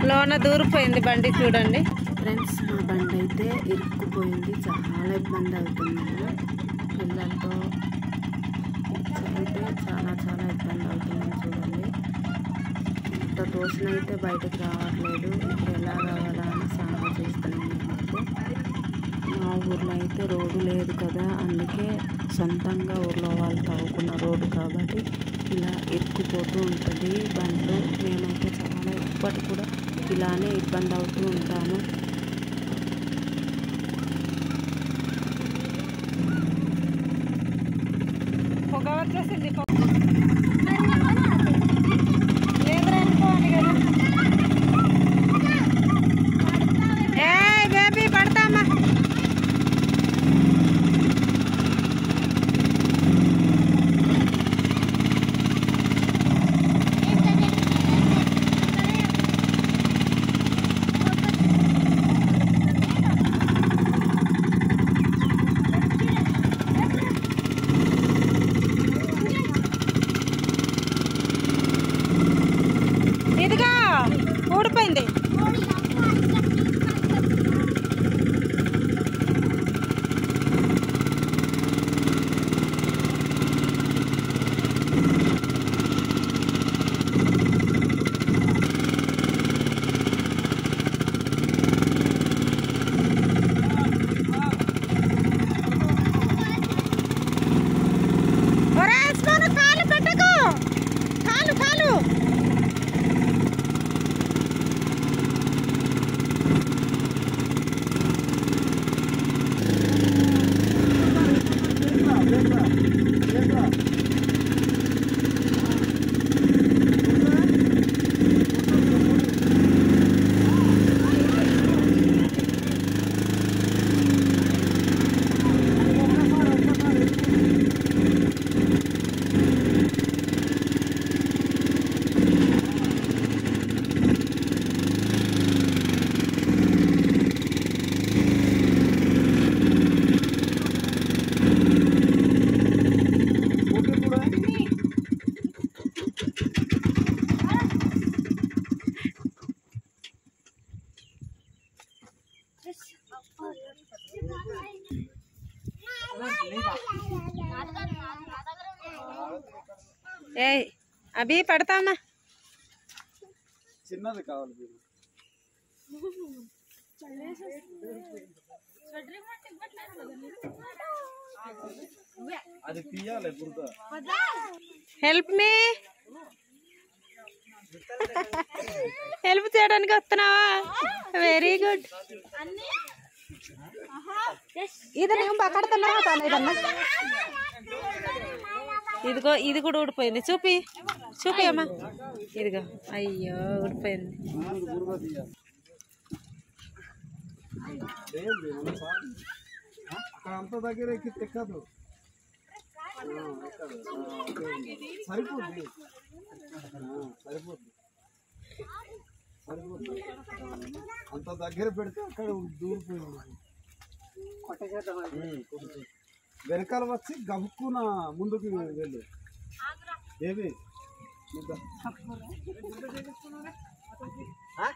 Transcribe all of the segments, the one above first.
లోన దూరిపోయింది బండి చూడండి ఫ్రెండ్స్ మా బండి అయితే ఇరుక్కుపోయింది చాలా ఇబ్బంది అవుతున్నాము పిల్లలతో అయితే చాలా చాలా ఇబ్బంది అవుతున్నాం చూడండి ఇంత తోసిన అయితే బయటకు రావట్లేదు ఇప్పుడు ఎలా కావాలా అని సాగు చేస్తున్నాం మాకు మా ఊర్లో అయితే రోడ్డు లేదు కదా అందుకే సొంతంగా ఊర్లో వాళ్ళు తవ్వుకున్న రోడ్డు కాబట్టి ఇలా ఇరుక్కుపోతూ ఉంటుంది బండ్లు మేమైతే చాలా ఇప్పటికి కూడా ఇలానే ఇబ్బంది అవుతూ ఉంటాము పొగ వచ్చేసింది లేదురా అనుకోండి కదా ఏ బేబీ పడతామా ఇదిగా ఊడిపోయింది ఒరే ఉస్మాను, కాలు పెట్టకు కాలు కాలు ఏయ్ అభి పడతామా చిన్నది కావాలి మీరు అది తీయాలి బురద హెల్ప్ మీ హెల్ప్ చేయడానికి వస్తున్నావా వెరీ గుడ్ ఇది నేను పక్కడుతున్నావా తాను ఇదన్నా ఇదిగో ఇది కూడా ఊడిపోయింది చూపి చూపి అమ్మా ఇదిగో అయ్యో ఊడిపోయింది ముందు బురద తీయాలి ఏంది మన సాగు? ఆ, అక్కడ అంత దగ్గర ఎక్కి ఎక్కదు ఆ, ఎక్కదు ఆ, ఓకే ఉంది. సరిపోద్ది ఆ, సరిపోద్ది సరిపోద్ది అంత దగ్గర పెడితే అక్కడ దూరిపోయింది ఉమ్, కొంచెం. వెనకాల వచ్చి గబుక్కున ముందుకు వెళ్ళు ఏమి ఇద్దా. ఆ?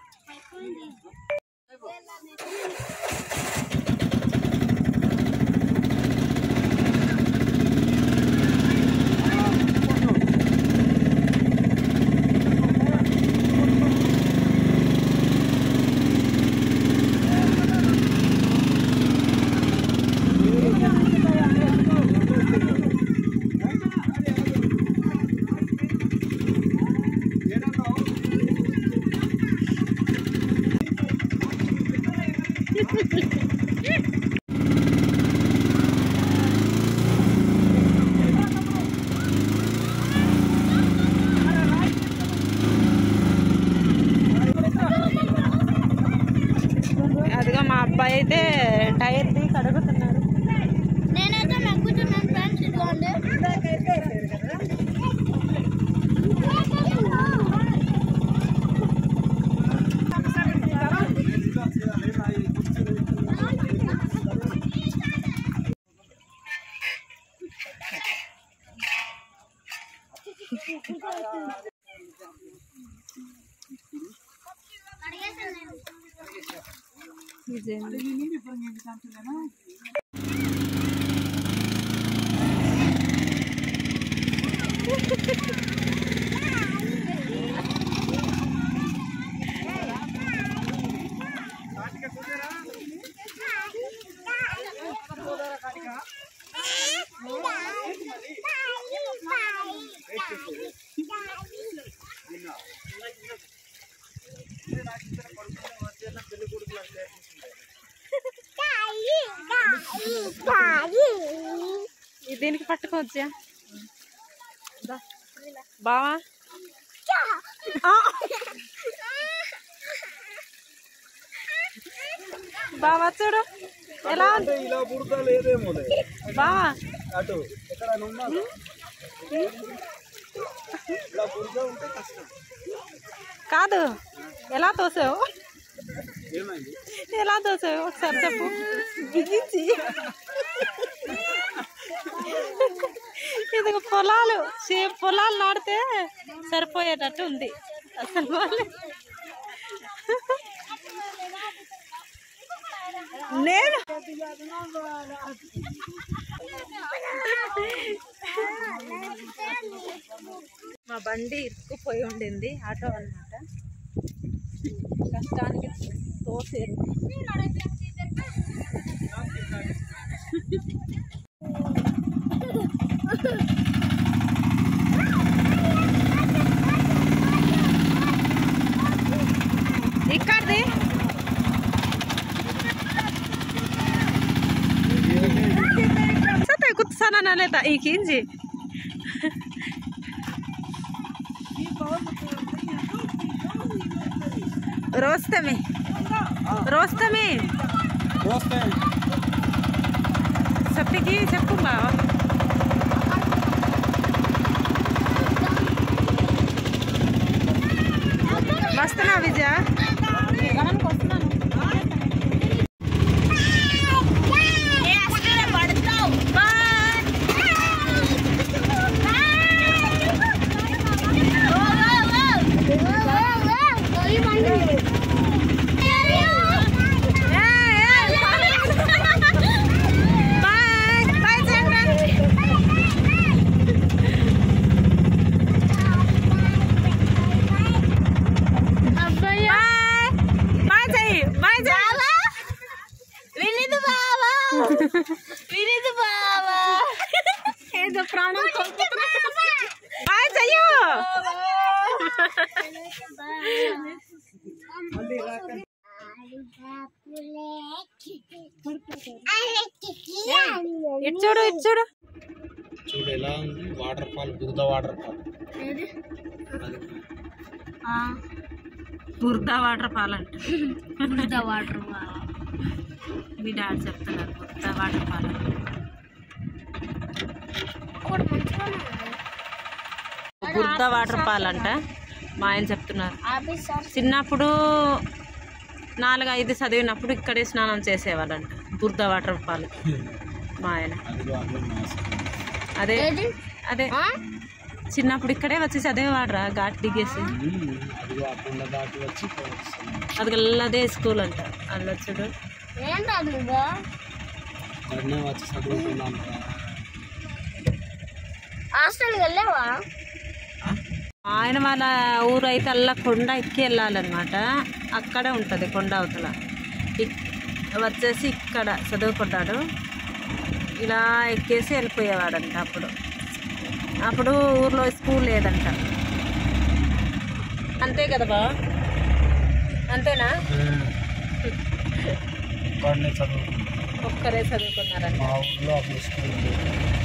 అదిగో మా అబ్బాయి అయితే టైర్ ది కడుగుతున్నాడు నేనైతే నగ్గుతున్నాను ఫ్రెండ్స్ ఇదిగోండి అడిగే విజయ్ ఇది దీనికి పట్టుకోవచ్చా దా. బావా ఆ. బావా చూడు ఎలా ఉంది ఇలా పుడతా లేదేమో బావా అటు ఎక్కడ ఉండాలి ఇలా పుడతా ఉంటే కష్టం కాదు ఎలా తోసావు ఏమైంది ఎలా తోసావు ఒకసారి చెప్పు బిగించి ఇది పొలాలు సే- పొలాలు నాడితే సరిపోయేటట్టు ఉంది అసలు వాళ్ళు నేను మా బండి ఇరుక్కుపోయి ఉండింది ఆటో అన్నమాట కష్టానికి తోసేరు ఇక్కడిది సతే కుత్సానా నలేత ఈ కింజి రోస్తమి రోస్తమి దోస్తే సత్తికి చెప్పు బావా వస్తున్నా Vijaya bye bye Chandran bye bye చెయ్యి బాయ్ చెయ్యి వినిదు బావా వినిదు బావా ఏదో ప్రాణం బాయ్ చెయ్యు ఇటు చూడు ఇటు చూడు చూడు ఎలా ఉంది వాటర్ ఫాల్ బురద వాటర్ ఫాల్ బుర్దా వాటర్ ఫాల్ అంట వాటర్ మీ డాడీ చెప్తున్నారు బుర్దా వాటర్ ఫాల్ అని. బుర్దా వాటర్ ఫాల్ అంట మా ఆయన చెప్తున్నారు చిన్నప్పుడు నాలుగు ఐదు చదివినప్పుడు ఇక్కడే స్నానం చేసేవాళ్ళంట బుర్దా వాటర్ ఫాల్ మా ఆయన అదిగో అదిగో మాసం. అదే అదే చిన్నప్పుడు ఇక్కడే వచ్చి చదివేవాడరా ఘాట్ దిగేసి ఉమ్, అదిగో ఆ కొండ దాటి వచ్చి ఇక్కడ వస్తున్నాం. అది అదే స్కూల్ అంట అల్ల చూడు ఏంటది నువ్వు ఇక్కడనే వచ్చి చదువుకున్నాం హాస్టల్కి వెళ్ళావా ఆయన వాళ్ళ ఊరు అయితే అల్ల కొండ ఎక్కి వెళ్ళాలన్నమాట అక్కడే ఉంటుంది కొండ అవతల ఇక్- వచ్చేసి ఇక్కడ చదువుకుంటాడు ఇలా ఎక్కేసి వెళ్ళిపోయేవాడంట అప్పుడు అప్పుడు ఊర్లో స్కూల్ లేదంట అంతే కదా బా అంతేనా ఇక్కడనే చదువుకున్నాం ఒక్కరే చదువుకున్నారంట మా ఊర్లో అప్పుడు స్కూల్ లేదు.